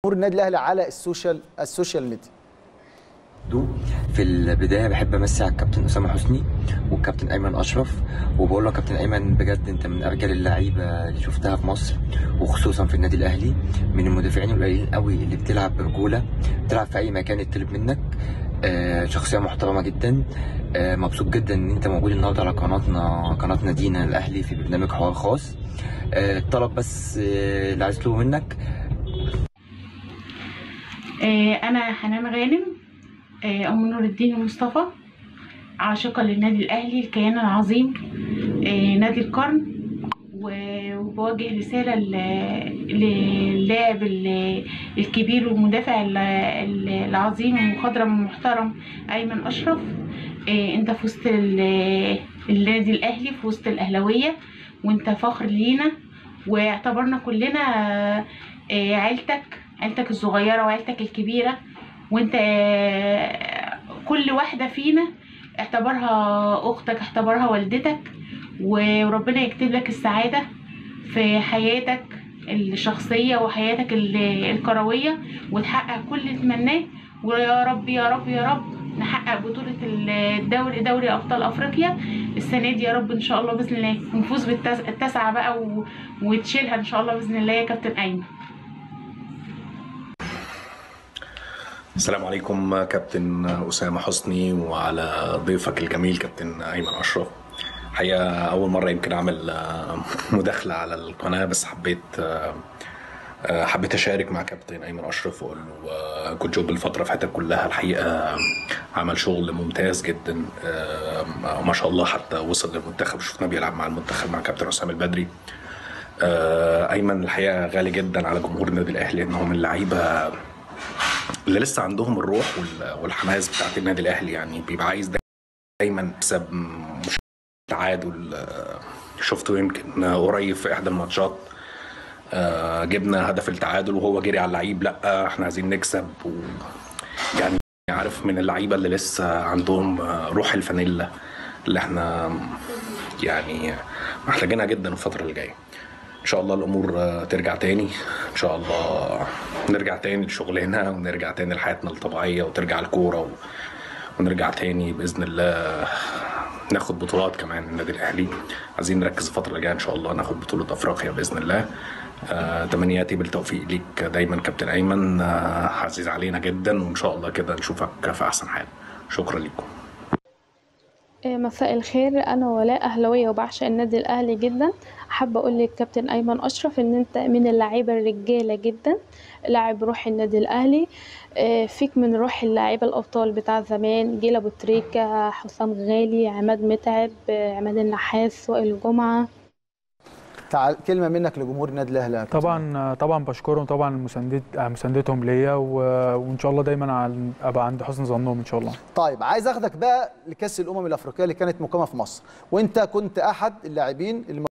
جمهور النادي الاهلي على السوشيال السوشيال ميديا دو في البدايه بحب امسي على الكابتن اسامه حسني والكابتن ايمن اشرف وبقول له يا كابتن ايمن بجد انت من ارجل اللعيبه اللي شفتها في مصر وخصوصا في النادي الاهلي من المدافعين القليلين قوي اللي بتلعب برجوله بتلعب في اي مكان يطلب منك آه، شخصيه محترمه جدا آه، مبسوط جدا ان انت موجود النهارده على قناتنا قناه نادينا الاهلي في برنامج حوار خاص آه، الطلب بس آه، اللي عايز اطلبه منك آه، أنا حنان غانم آه، أم نور الدين مصطفى عاشقة للنادي الأهلي الكيان العظيم آه، نادي القرن و- وبوجه رسالة ل- للاعب ال- الكبير والمدافع ال- ال- العظيم المخضرم المحترم أيمن أشرف آه، أنت في وسط ال- النادي الأهلي في وسط الأهلوية وأنت فخر لينا واعتبرنا كلنا آه، عيلتك عيلتك الصغيرة وعيلتك الكبيرة وانت آه، كل واحدة فينا اعتبرها أختك اعتبرها والدتك وربنا يكتب لك السعادة في حياتك الشخصية وحياتك ال- الكروية وتحقق كل اللي تتمناه ويا رب يا رب يا رب نحقق بطولة الدوري دوري أبطال أفريقيا السنة دي يا رب إن شاء الله بإذن الله ونفوز بالتاسعة بقى و... وتشيلها إن شاء الله بإذن الله يا كابتن أيمن السلام عليكم كابتن أسامة حسني وعلى ضيفك الجميل كابتن أيمن أشرف حقيقة أول مرة يمكن أعمل آه، مداخلة على القناة بس حبيت آه، آه، حبيت أشارك مع كابتن أيمن أشرف وأقول له آه، كنت جوب الفترة اللي فاتت كلها الحقيقة عمل شغل ممتاز جدا آه، ما شاء الله حتى وصل للمنتخب شفناه بيلعب مع المنتخب مع كابتن حسام البدري آه، أيمن الحقيقة غالي جدا على جمهور النادي الأهلي إنه من اللعيبة اللي لسه عندهم الروح وال- والحماس بتاعت النادي الاهلي يعني بيبقى عايز دايما يكسب مش تعادل آه، شفته يمكن قريب في احدى الماتشات آه، جبنا هدف التعادل وهو جري على اللعيب لا احنا عايزين نكسب و يعني عارف من اللعيبه اللي لسه عندهم آه، روح الفانيلا اللي احنا يعني محتاجينها جدا الفتره اللي جايه ان شاء الله الامور آه، ترجع تاني ان شاء الله نرجع تاني لشغلنا ونرجع تاني لحياتنا الطبيعيه وترجع الكوره و... ونرجع تاني باذن الله ناخد بطولات كمان النادي الاهلي عايزين نركز الفتره اللي جايه ان شاء الله ناخد بطوله افريقيا باذن الله آه، تمنياتي بالتوفيق ليك دايما كابتن ايمن آه، عزيز علينا جدا وان شاء الله كده نشوفك في احسن حال شكرا لكم آه، مساء الخير انا ولاء اهلاويه وبعشق النادي الاهلي جدا حابه اقول لك كابتن ايمن اشرف ان انت من اللعيبه الرجاله جدا لاعب روح النادي الاهلي آه، فيك من روح اللعيبه الابطال بتاع زمان جيل ابو تريكه حسام غالي عماد متعب آه، عماد النحاس وائل الجمعه تعال كلمه منك لجمهور النادي الاهلي يا كابتن. طبعا طبعا بشكرهم طبعا مساندت مساندتهم ليا و- وان شاء الله دايما عن- ابقى عند حسن ظنهم ان شاء الله طيب عايز اخدك بقى لكاس الامم الافريقيه اللي كانت مقامه في مصر وانت كنت احد اللاعبين اللي